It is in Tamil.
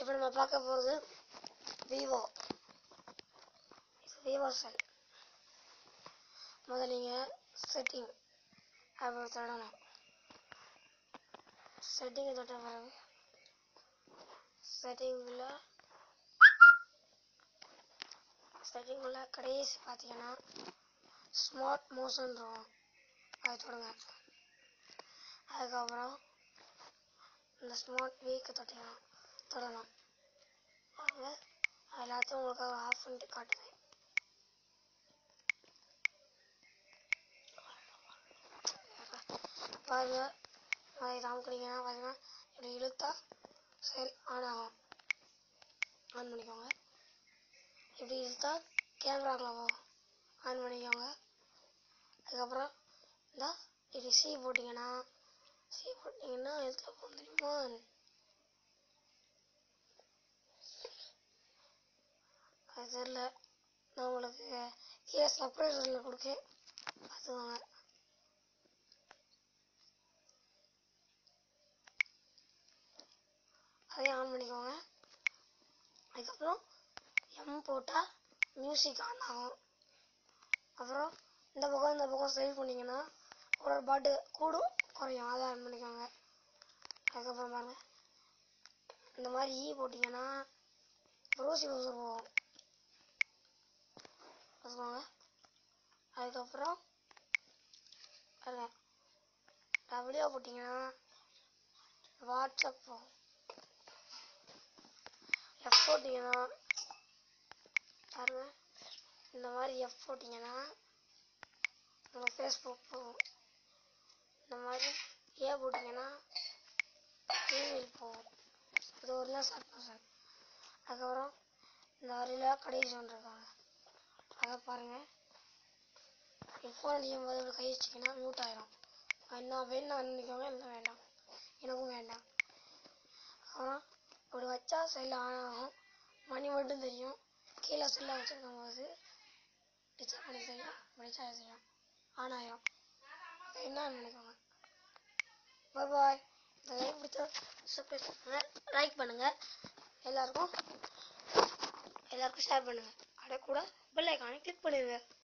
இப்போ நம்ம பார்க்க போகிறது விவோ விவோ செல் முதல்ல நீங்கள் செட்டிங் அப்படி தொடணும் செட்டிங்கை தொட்ட பிறகு செட்டிங்கில் செட்டிங்கில் கடைசி பார்த்தீங்கன்னா ஸ்மார்ட் மோஷன் இருக்கும் அது தொடுங்க அதுக்கப்புறம் இந்த ஸ்மார்ட் வீக்கு தொட்டிங்கன்னா தொடணும் பாருங்க அது எல்லாத்தையும் உங்களுக்காக ஆஃப் பண்ணிட்டு காட்டுவேன் பாருங்க அதை காமிக்கிறீங்கன்னா பார்த்தீங்கன்னா இப்படி இழுத்தா செல் ஆன் ஆகும் ஆன் பண்ணிக்கோங்க இப்படி இழுத்தா கேமராக்குள்ள போகும் ஆன் பண்ணிக்கோங்க அதுக்கப்புறம் இந்த இப்படி சி போட்டிங்கன்னா சி போட்டிங்கன்னா எதில் போகும் தெரியுமா அது தெரில நான் உங்களுக்கு கீழே சப்ரைசரில் கொடுக்கேன் பார்த்துக்கோங்க அதையும் ஆன் பண்ணிக்கோங்க அதுக்கப்புறம் எம் போட்டால் மியூசிக் ஆன் ஆகும் அப்புறம் இந்த பக்கம் இந்த பக்கம் செலக்ட் பண்ணிங்கன்னா ஒரு ஒரு பாட்டு கூடும் குறையும் அதை ஆன் பண்ணிக்கோங்க அதுக்கப்புறம் பாருங்க இந்த மாதிரி ஈ போட்டிங்கன்னா ரோசி ரோசர் போகும் பார்த்துக்கோங்க அதுக்கப்புறம் பாருங்க டபிள்யூ போட்டிங்கன்னா வாட்ஸ்அப் போகும் எஃப் போட்டிங்கன்னா பாருங்க இந்த மாதிரி எஃப் போட்டிங்கன்னா நம்ம ஃபேஸ்புக் போகும் இந்த மாதிரி ஏ போட்டிங்கன்னா இமெயில் போகும் இது ஒரு தான் ஷார்ட் பர்சன் அதுக்கப்புறம் இந்த வரையில் கடைசி ஒன்று இருக்காங்க அதை பாருங்கள் ஃபோன் அடிக்கும் போது இப்படி கை வச்சிங்கன்னா மியூட் ஆயிரும் என்ன வேணா நினைக்கோங்க இல்லை வேண்டாம் எனக்கும் வேண்டாம் அப்புறம் இப்படி வச்சா செல் ஆன் ஆகும் மணி மட்டும் தெரியும் கீழே செல்லை வச்சுருக்கும் போது டிச்சர் பண்ணி தெரியும் படிச்சா தெரியும் ஆன் ஆயிரும் என்ன ஆன் பண்ணிக்கோங்க பாய் பாய் இந்த லைக் பிடிச்சா சப்ஸ்கிரைப் பண்ணுங்கள் லைக் பண்ணுங்கள் எல்லாருக்கும் எல்லாருக்கும் ஷேர் பண்ணுங்கள் அப்படியே கூட பெல் ஐக்கானை கிளிக் பண்ணிடுங்க